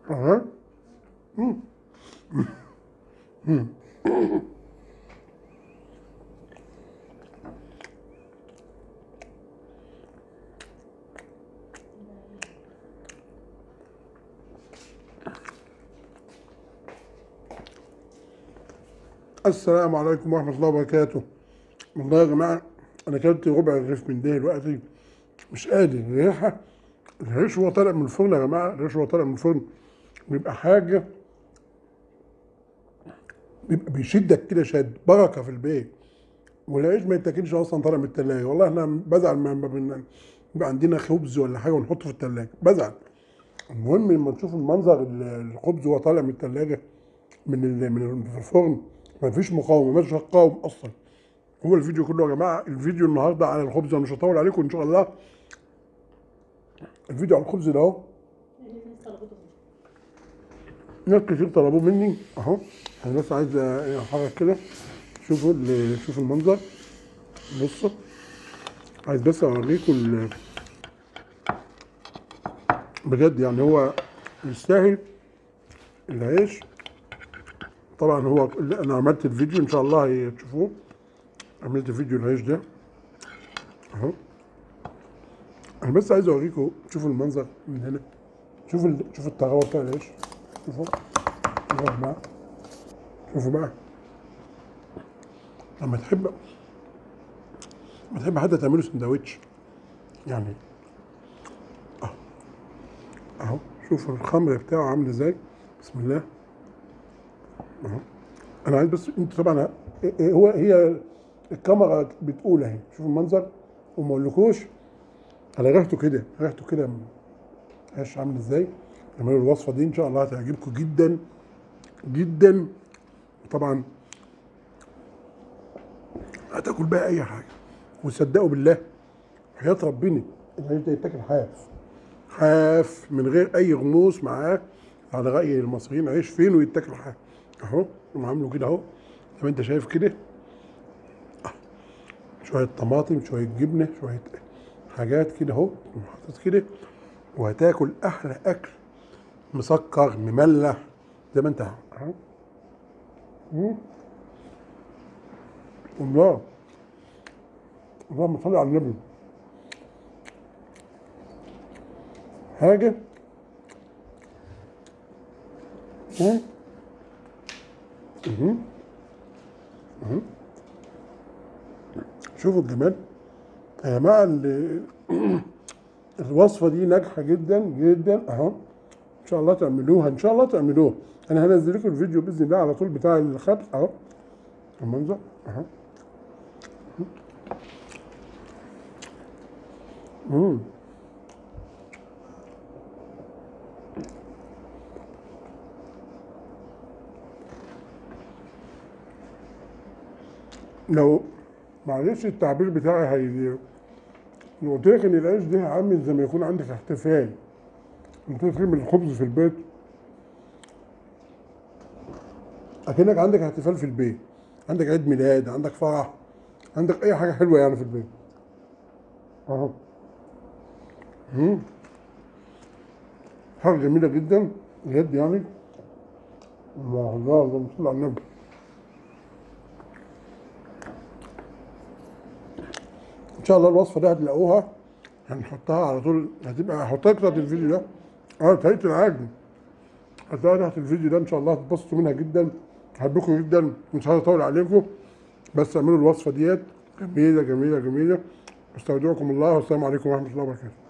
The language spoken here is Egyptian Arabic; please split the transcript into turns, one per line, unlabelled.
اها مم. مم. السلام عليكم ورحمة الله وبركاته والله يا جماعة أنا أكلت ربع الرغيف من ده دلوقتي مش قادر الريحة العيش وهو طالع من الفرن يا جماعة العيش وهو طالع من الفرن بيبقى حاجة بيبقى بيشدك كده شد بركة في البيت والعيش ما يتاكلش أصلا طالع من التلاجة والله إحنا بزعل لما بن- يبقى عندنا خبز ولا حاجة ونحطه في التلاجة بزعل المهم لما تشوف المنظر ال- الخبز وهو طالع من التلاجة من ال- من الفرن ما فيش مقاومه مش هتقاوم اصلا هو الفيديو كله يا جماعه الفيديو النهارده على الخبز انا مش هطول عليكم ان شاء الله الفيديو على الخبز ده اهو ناس كتير طلبوه مني اهو انا بس عايز احرك كده شوفوا ال- شوفوا المنظر بصوا عايز بس اوريكم ال- بجد يعني هو يستاهل العيش طبعا هو انا عملت الفيديو ان شاء الله تشوفوه عملت فيديو العيش ده اهو انا بس عايز اوريكم شوفوا المنظر من هنا شوفوا ال... شوفوا الطراوه بتاع العيش شوفوا شوفوا يا جماعه شوفوا بقى لما تحب لما تحب حد تعمله سندوتش يعني اهو اهو شوفوا الخمر بتاعه عامل ازاي بسم الله اهو انا عايز بس انت طبعا إيه- إيه هو هي الكاميرا بتقول اهي شوف المنظر وما اقولكوش على ريحته كده ريحته كده م- عيش عامل ازاي اعملوا الوصفه دي ان شاء الله هتعجبكم جدا جدا طبعا هتاكل بقى اي حاجه وصدقوا بالله حياه ربنا العيش ده يتاكل حاف حاف من غير اي غموس معاه على راي المصريين عيش فين ويتاكل حاف اهو هم عامله كده اهو زي ما انت شايف كده آه. شويه طماطم شويه جبنه شويه حاجات كده اهو حاطط كده وهتاكل احلى اكل مسكر مملح زي ما انت اهو مم. الله اللهم صل على النبي حاجه مم. مهم. مهم. شوفوا الجمال يا جماعه ال- الوصفه دي ناجحه جدا جدا اهو ان شاء الله تعملوها ان شاء الله تعملوها انا هنزل لكم الفيديو باذن الله على طول بتاع الخبز اهو المنظر اهو مم. لو معلش التعبير بتاعي هي لو قلت لك ان العيش ده عامل زي ما يكون عندك احتفال انت تعمل الخبز في البيت اكنك عندك احتفال في البيت عندك عيد ميلاد عندك فرح عندك اي حاجه حلوه يعني في البيت اهو مم. حاجه جميله جدا بجد يعني الله الله اللهم صل على النبي ان شاء الله الوصفه دي هتلاقوها هنحطها على طول هتبقى هحطها تحت الفيديو ده اه طريقه العجن هتلاقوها تحت الفيديو ده ان شاء الله هتتبسطوا منها جدا هحبكم جدا مش عايز اطول عليكم بس اعملوا الوصفه ديت جميله جميله جميله استودعكم الله والسلام عليكم ورحمه الله وبركاته